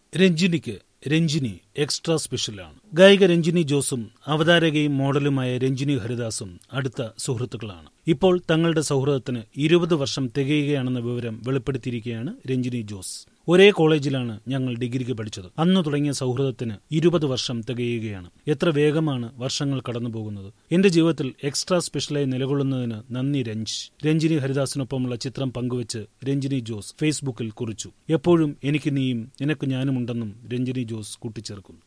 രഞ്ജിനിക്ക് Ranjini extra സ്പെഷ്യലാണ് ഗായിക രഞ്ജിനി ജോസും അവതാരകയും മോഡലുമായ രഞ്ജിനി ഹരിദാസും അടുത്ത സുഹൃത്തുക്കളാണ് ഇപ്പോൾ തങ്ങളുടെ സൗഹൃദത്തിന് ഇരുപത് വർഷം തികയുകയാണെന്ന വിവരം വെളിപ്പെടുത്തിയിരിക്കുകയാണ് രഞ്ജിനി ജോസ് ഒരേ കോളേജിലാണ് ഞങ്ങൾ ഡിഗ്രിക്ക് പഠിച്ചത് അന്ന് തുടങ്ങിയ സൗഹൃദത്തിന് ഇരുപത് വർഷം തികയുകയാണ് എത്ര വേഗമാണ് വർഷങ്ങൾ കടന്നുപോകുന്നത് എന്റെ ജീവിതത്തിൽ എക്സ്ട്രാ സ്പെഷ്യലായി നിലകൊള്ളുന്നതിന് നന്ദി രഞ്ജ് രഞ്ജിനി ഹരിദാസിനൊപ്പമുള്ള ചിത്രം പങ്കുവച്ച് രഞ്ജിനി ജോസ് ഫേസ്ബുക്കിൽ കുറിച്ചു എപ്പോഴും എനിക്ക് നീയും നിനക്ക് ഞാനുമുണ്ടെന്നും രഞ്ജിനി ജോസ് കൂട്ടിച്ചേർക്കുന്നു